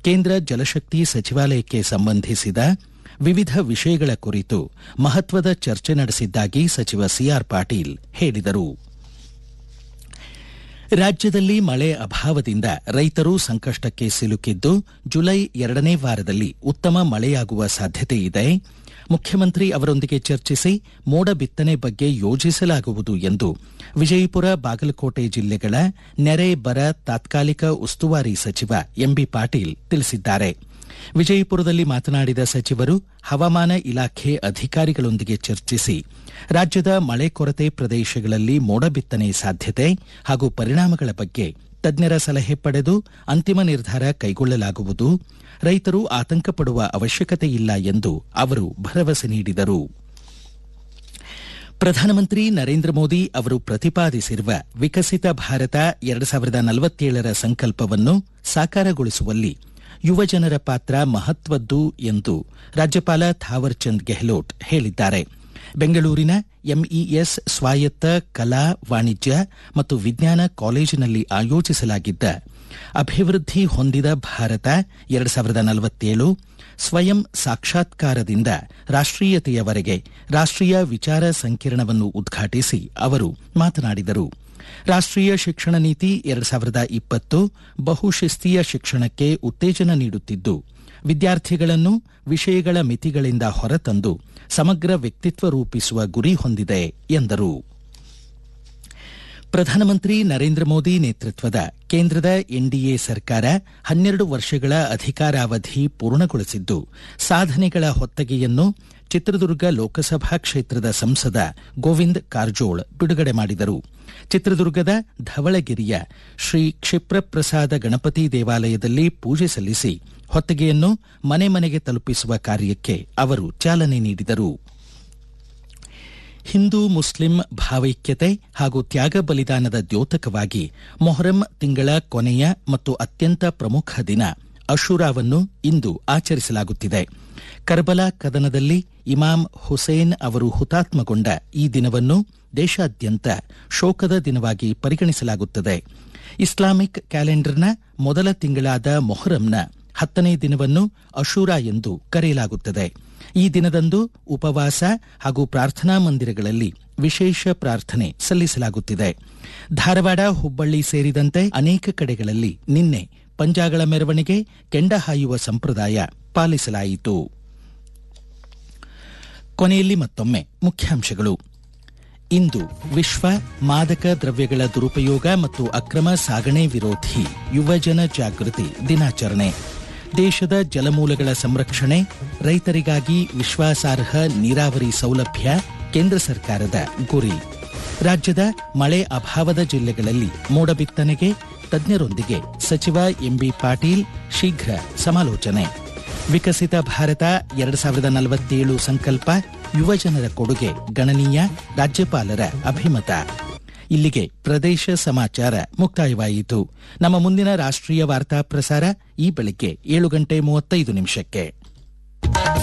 ಕೇಂದ್ರ ಜಲಶಕ್ತಿ ಸಚಿವಾಲಯಕ್ಕೆ ಸಂಬಂಧಿಸಿದ ವಿವಿಧ ವಿಷಯಗಳ ಕುರಿತು ಮಹತ್ವದ ಚರ್ಚೆ ನಡೆಸಿದ್ದಾಗಿ ಸಚಿವ ಸಿಆರ್ ಪಾಟೀಲ್ ಹೇಳಿದರು ರಾಜ್ಯದಲ್ಲಿ ಮಳೆ ಅಭಾವದಿಂದ ರೈತರು ಸಂಕಷ್ಟಕ್ಕೆ ಸಿಲುಕಿದ್ದು ಜುಲೈ ಎರಡನೇ ವಾರದಲ್ಲಿ ಉತ್ತಮ ಮಳೆಯಾಗುವ ಸಾಧ್ಯತೆ ಇದೆ ಮುಖ್ಯಮಂತ್ರಿ ಅವರೊಂದಿಗೆ ಚರ್ಚಿಸಿ ಮೋಡ ಬಿತ್ತನೆ ಬಗ್ಗೆ ಯೋಜಿಸಲಾಗುವುದು ಎಂದು ವಿಜಯಪುರ ಬಾಗಲಕೋಟೆ ಜಿಲ್ಲೆಗಳ ನೆರೆ ಬರ ತಾತ್ಕಾಲಿಕ ಉಸ್ತುವಾರಿ ಸಚಿವ ಎಂಬಿ ಪಾಟೀಲ್ ತಿಳಿಸಿದ್ದಾರೆ ವಿಜಯಪುರದಲ್ಲಿ ಮಾತನಾಡಿದ ಸಚಿವರು ಹವಾಮಾನ ಇಲಾಖೆ ಅಧಿಕಾರಿಗಳೊಂದಿಗೆ ಚರ್ಚಿಸಿ ರಾಜ್ಯದ ಮಳೆ ಕೊರತೆ ಪ್ರದೇಶಗಳಲ್ಲಿ ಮೋಡ ಬಿತ್ತನೆ ಸಾಧ್ಯತೆ ಹಾಗೂ ಪರಿಣಾಮಗಳ ಬಗ್ಗೆ ತಜ್ಞರ ಸಲಹೆ ಪಡೆದು ಅಂತಿಮ ನಿರ್ಧಾರ ಕೈಗೊಳ್ಳಲಾಗುವುದು ರೈತರು ಆತಂಕ ಪಡುವ ಅವಶ್ಯಕತೆ ಇಲ್ಲ ಎಂದು ಅವರು ಭರವಸೆ ನೀಡಿದರು ಪ್ರಧಾನಮಂತ್ರಿ ನರೇಂದ್ರ ಮೋದಿ ಅವರು ಪ್ರತಿಪಾದಿಸಿರುವ ವಿಕಸಿತ ಭಾರತ ಎರಡು ಸಾವಿರದ ನಲವತ್ತೇಳರ ಸಂಕಲ್ಪವನ್ನು ಸಾಕಾರಗೊಳಿಸುವಲ್ಲಿ ಯುವಜನರ ಪಾತ್ರ ಮಹತ್ವದ್ದು ಎಂದು ರಾಜ್ಯಪಾಲ ಥಾವರ್ಚಂದ್ ಗೆಹ್ಲೋಟ್ ಹೇಳಿದ್ದಾರೆ ಬೆಂಗಳೂರಿನ ಎಂಇಎಸ್ ಸ್ವಾಯತ್ತ ಕಲಾ ವಾಣಿಜ್ಯ ಮತ್ತು ವಿಜ್ಞಾನ ಕಾಲೇಜಿನಲ್ಲಿ ಆಯೋಜಿಸಲಾಗಿದ್ದ ಅಭಿವೃದ್ಧಿ ಹೊಂದಿದ ಭಾರತ ಎರಡು ಸಾವಿರದ ನಲವತ್ತೇಳು ಸ್ವಯಂ ಸಾಕ್ಷಾತ್ಕಾರದಿಂದ ರಾಷ್ಟೀಯತೆಯವರೆಗೆ ರಾಷ್ಟೀಯ ವಿಚಾರ ಸಂಕಿರಣವನ್ನು ಉದ್ಘಾಟಿಸಿ ಅವರು ಮಾತನಾಡಿದರು ರಾಷ್ಟೀಯ ಶಿಕ್ಷಣ ನೀತಿ ಎರಡು ಸಾವಿರದ ಇಪ್ಪತ್ತು ಬಹುಶಿಸ್ತೀಯ ಶಿಕ್ಷಣಕ್ಕೆ ಉತ್ತೇಜನ ನೀಡುತ್ತಿದ್ದು ವಿದ್ಯಾರ್ಥಿಗಳನ್ನು ವಿಷಯಗಳ ಮಿತಿಗಳಿಂದ ಹೊರತಂದು ಸಮಗ್ರ ವ್ಯಕ್ತಿತ್ವ ರೂಪಿಸುವ ಗುರಿ ಹೊಂದಿದೆ ಎಂದರು ಪ್ರಧಾನಮಂತ್ರಿ ನರೇಂದ್ರ ಮೋದಿ ನೇತೃತ್ವದ ಕೇಂದ್ರದ ಎನ್ಡಿಎ ಸರ್ಕಾರ ಹನ್ನೆರಡು ವರ್ಷಗಳ ಅಧಿಕಾರಾವಧಿ ಪೂರ್ಣಗೊಳಿಸಿದ್ದು ಸಾಧನೆಗಳ ಹೊತ್ತಗೆಯನ್ನು ಚಿತ್ರದುರ್ಗ ಲೋಕಸಭಾ ಕ್ಷೇತ್ರದ ಸಂಸದ ಗೋವಿಂದ್ ಕಾರಜೋಳ್ ಬಿಡುಗಡೆ ಮಾಡಿದರು ಚಿತ್ರದುರ್ಗದ ಧವಳಗಿರಿಯ ಶ್ರೀ ಕ್ಷಿಪ್ರಪ್ರಸಾದ ಗಣಪತಿ ದೇವಾಲಯದಲ್ಲಿ ಪೂಜೆ ಸಲ್ಲಿಸಿ ಹೊತ್ತಗೆಯನ್ನು ಮನೆ ಮನೆಗೆ ತಲುಪಿಸುವ ಕಾರ್ಯಕ್ಕೆ ಅವರು ಚಾಲನೆ ನೀಡಿದರು ಹಿಂದೂ ಮುಸ್ಲಿಂ ಭಾವೈಕ್ಯತೆ ಹಾಗೂ ತ್ಯಾಗ ಬಲಿದಾನದ ದ್ಯೋತಕವಾಗಿ ಮೊಹರಂ ತಿಂಗಳ ಕೊನೆಯ ಮತ್ತು ಅತ್ಯಂತ ಪ್ರಮುಖ ದಿನ ಅಶುರಾವನ್ನು ಇಂದು ಆಚರಿಸಲಾಗುತ್ತಿದೆ ಕರ್ಬಲಾ ಕದನದಲ್ಲಿ ಇಮಾಮ್ ಹುಸೇನ್ ಅವರು ಹುತಾತ್ಮಗೊಂಡ ಈ ದಿನವನ್ನು ದೇಶಾದ್ಯಂತ ಶೋಕದ ದಿನವಾಗಿ ಪರಿಗಣಿಸಲಾಗುತ್ತದೆ ಇಸ್ಲಾಮಿಕ್ ಕ್ಯಾಲೆಂಡರ್ನ ಮೊದಲ ತಿಂಗಳಾದ ಮೊಹರಂನ ಹತ್ತನೇ ದಿನವನ್ನು ಅಶೂರಾ ಎಂದು ಕರೆಯಲಾಗುತ್ತದೆ ಈ ದಿನದಂದು ಉಪವಾಸ ಹಾಗೂ ಪ್ರಾರ್ಥನಾ ಮಂದಿರಗಳಲ್ಲಿ ವಿಶೇಷ ಪ್ರಾರ್ಥನೆ ಸಲ್ಲಿಸಲಾಗುತ್ತಿದೆ ಧಾರವಾಡ ಹುಬ್ಬಳ್ಳಿ ಸೇರಿದಂತೆ ಅನೇಕ ಕಡೆಗಳಲ್ಲಿ ನಿನ್ನೆ ಪಂಜಾಗಳ ಮೆರವಣಿಗೆ ಕೆಂಡ ಹಾಯುವ ಸಂಪ್ರದಾಯ ಪಾಲಿಸಲಾಯಿತು ಕೊನೆಯಲ್ಲಿ ಮತ್ತೊಮ್ಮೆ ಮುಖ್ಯಾಂಶಗಳು ಇಂದು ವಿಶ್ವ ಮಾದಕ ದ್ರವ್ಯಗಳ ದುರುಪಯೋಗ ಮತ್ತು ಅಕ್ರಮ ಸಾಗಣೆ ವಿರೋಧಿ ಯುವಜನ ಜಾಗೃತಿ ದಿನಾಚರಣೆ ದೇಶದ ಜಲಮೂಲಗಳ ಸಂರಕ್ಷಣೆ ರೈತರಿಗಾಗಿ ವಿಶ್ವಾಸಾರ್ಹ ನೀರಾವರಿ ಸೌಲಭ್ಯ ಕೇಂದ್ರ ಸರ್ಕಾರದ ಗುರಿ ರಾಜ್ಯದ ಮಳೆ ಅಭಾವದ ಜಿಲ್ಲೆಗಳಲ್ಲಿ ಮೋಡ ಬಿತ್ತನೆಗೆ ತಜ್ಞರೊಂದಿಗೆ ಸಚಿವ ಎಂಬಿ ಪಾಟೀಲ್ ಶೀಘ್ರ ಸಮಾಲೋಚನೆ ವಿಕಸಿತ ಭಾರತ ಎರಡು ಸಾವಿರದ ನಲವತ್ತೇಳು ಸಂಕಲ್ಪ ಯುವಜನರ ಕೊಡುಗೆ ಗಣನೀಯ ರಾಜ್ಯಪಾಲರ ಅಭಿಮತ ಇಲ್ಲಿಗೆ ಪ್ರದೇಶ ಸಮಾಚಾರ ಮುಕ್ತಾಯವಾಯಿತು ನಮ್ಮ ಮುಂದಿನ ರಾಷ್ಟ್ರೀಯ ವಾರ್ತಾ ಪ್ರಸಾರ ಈ ಬೆಳಿಗ್ಗೆ ಏಳು ಗಂಟೆ ಮೂವತ್ತೈದು ನಿಮಿಷಕ್ಕೆ